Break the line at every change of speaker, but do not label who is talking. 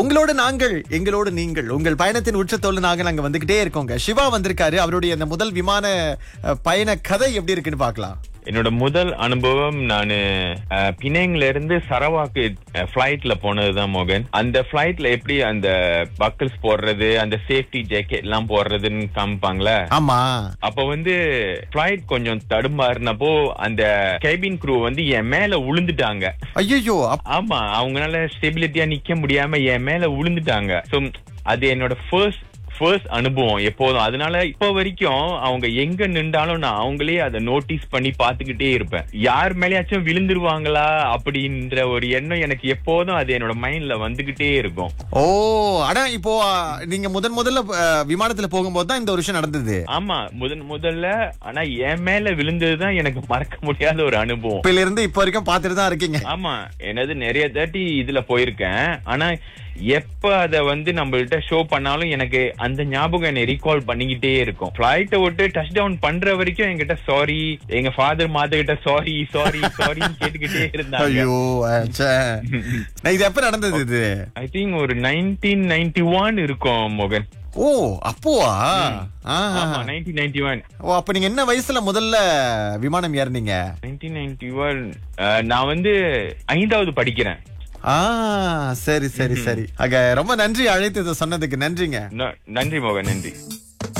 உங்களோடு நாங்கள் எங்களோடு நீங்கள் உங்கள் பயணத்தின் உச்சத்தோடு நாங்கள் அங்க வந்துகிட்டே இருக்கோங்க சிவா வந்திருக்காரு அவருடைய அந்த முதல் விமான அஹ், பயண கதை எப்படி இருக்குன்னு பார்க்கலாம்
என்னோட முதல் அனுபவம் நான் பினேங்ல இருந்து சரவாக்கு ஃபிளைட்ல போனதுதான் மோகன் அந்த ஃபிளைட்ல எப்படி அந்த பக்கிள்ஸ் போடுறது அந்த சேஃப்டி ஜாக்கெட் எல்லாம் போடுறதுன்னு காமிப்பாங்களே
ஆமா
அப்ப வந்து ஃபிளைட் கொஞ்சம் தடுமாறினப்போ அந்த கேபின் crew வந்து என் மேல உளுந்துட்டாங்க
ஐயோ
ஆமா அவங்களால ஸ்டெபிலிட்டியா நிக்க முடியாம என் மேல உளுந்துட்டாங்க சோ அது என்னோட ஃபர்ஸ்ட் ஃபர்ஸ்ட் அனுபவம் எப்போதும் அதனால இப்ப வரைக்கும் அவங்க எங்க நின்றாலும் நான் அவங்களே அதை நோட்டீஸ் பண்ணி பாத்துக்கிட்டே இருப்பேன் யார் மேலயாச்சும் விழுந்துருவாங்களா அப்படின்ற ஒரு எண்ணம் எனக்கு எப்போதும் அது என்னோட மைண்ட்ல வந்துகிட்டே இருக்கும்
ஓ ஆனா இப்போ அஹ், நீங்க முதன் முதல்ல அஹ், விமானத்துல போகும்போது தான் இந்த ஒரு விஷயம் நடந்தது
ஆமா முதன் முதல்ல ஆனா என் மேல விழுந்ததுதான் எனக்கு மறக்க முடியாத ஒரு அனுபவம்
இப்பல இருந்து இப்போ வரைக்கும் பாத்துட்டு தான் இருக்கீங்க
ஆமா என்னது நிறைய தாட்டி இதுல போயிருக்கேன் ஆனா எப்ப அத வந்து நம்மள்ட்ட ஷோ பண்ணாலும் எனக்கு அந்த ஞாபகம் என்னை ரீகால் பண்ணிக்கிட்டே இருக்கும் பிளைட்டை விட்டு டச் டவுன் பண்ற வரைக்கும் என்கிட்ட சாரி எங்க ஃபாதர் மாத கிட்ட சாரி சாரி சாரின்னு கேட்டுக்கிட்டே இருந்தாங்க
ஐயோ அஹ், ச்சே. நான் இது எப்ப நடந்தது இது
ஐ திங்க் ஒரு நைன்டீன் நைன்டி ஒன் இருக்கும் மோகன்
ஓ அப்போவா ஆஹா.
ஆமா நைன்டீன் நைன்டி ஒன்
ஓ அப்ப நீங்க என்ன வயசுல முதல்ல விமானம் ஏறினீங்க
நைன்டீன் நைன்டி ஒன் நான் வந்து ஐந்தாவது படிக்கிறேன்
ஆ சரி சரி சரி ஆக ரொம்ப நன்றி அழைத்து இதை சொன்னதுக்கு நன்றிங்க
ந- நன்றி மோகன் நன்றி